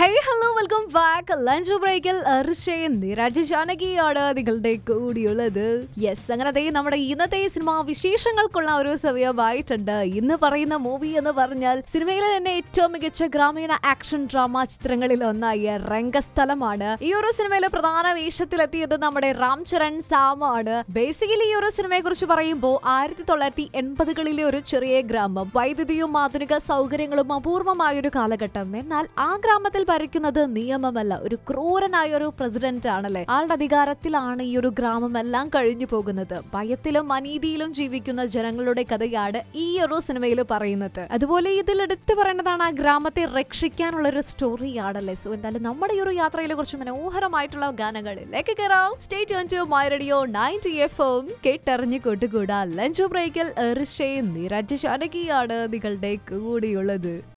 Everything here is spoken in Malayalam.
hey hello welcome back lunch ബ്രേക്കിൽ ഋഷയും നിരാജ് ജാനകിയാണ് നിങ്ങളുടെ കൂടിയുള്ളത് യെസ് അങ്ങനെ ദേ നമ്മുടെ ഇന്നത്തെ സിനിമാ വിശേഷങ്ങൾക്കുള്ള ഒരു സമയമായിട്ടുണ്ട് ഇന്ന് പറയുന്ന മൂവി എന്ന് പറഞ്ഞാൽ സിനിമയിലെ തന്നെ ഏറ്റവും മികച്ച ഗ്രാമീണ ആക്ഷൻ ഡ്രാമ ചിത്രങ്ങളിൽ ഒന്നായ രംഗസ്ഥലമാണ് ഈ ഒരു സിനിമയിലെ പ്രധാന വേഷത്തിലെത്തിയത് നമ്മുടെ രാം ചരൺ സാമാണ് ബേസിക്കലി ഈ ഒരു സിനിമയെ കുറിച്ച് പറയുമ്പോൾ ആയിരത്തി തൊള്ളായിരത്തി എൺപതുകളിലെ ഒരു ചെറിയ ഗ്രാമം വൈദ്യുതിയും ആധുനിക സൗകര്യങ്ങളും അപൂർവമായ ഒരു കാലഘട്ടം എന്നാൽ ആ ഗ്രാമത്തിൽ ഭരിക്കുന്നത് നിയമമല്ല ഒരു ക്രൂരനായ ഒരു പ്രസിഡന്റ് ആണല്ലേ ആളുടെ അധികാരത്തിലാണ് ഈ ഒരു ഗ്രാമം എല്ലാം കഴിഞ്ഞു പോകുന്നത് ഭയത്തിലും അനീതിയിലും ജീവിക്കുന്ന ജനങ്ങളുടെ കഥയാണ് ഈ ഒരു സിനിമയിൽ പറയുന്നത് അതുപോലെ ഇതിൽ എടുത്തു പറയേണ്ടതാണ് ആ ഗ്രാമത്തെ രക്ഷിക്കാനുള്ള ഒരു സ്റ്റോറിയാണല്ലേ സോ എന്തായാലും നമ്മുടെ ഈ ഒരു യാത്രയിലെ കുറച്ച് മനോഹരമായിട്ടുള്ള ഗാനങ്ങളിലേക്ക് കയറാം stay tune to my radio ninety F M കേട്ടറിഞ്ഞ് കൂട്ടുകൂടാ ലഞ്ച് ബ്രേക്കിൽ ഋഷേ നിരജ് ജാനകിയാണ് നിങ്ങളുടെ കൂടിയുള്ളത്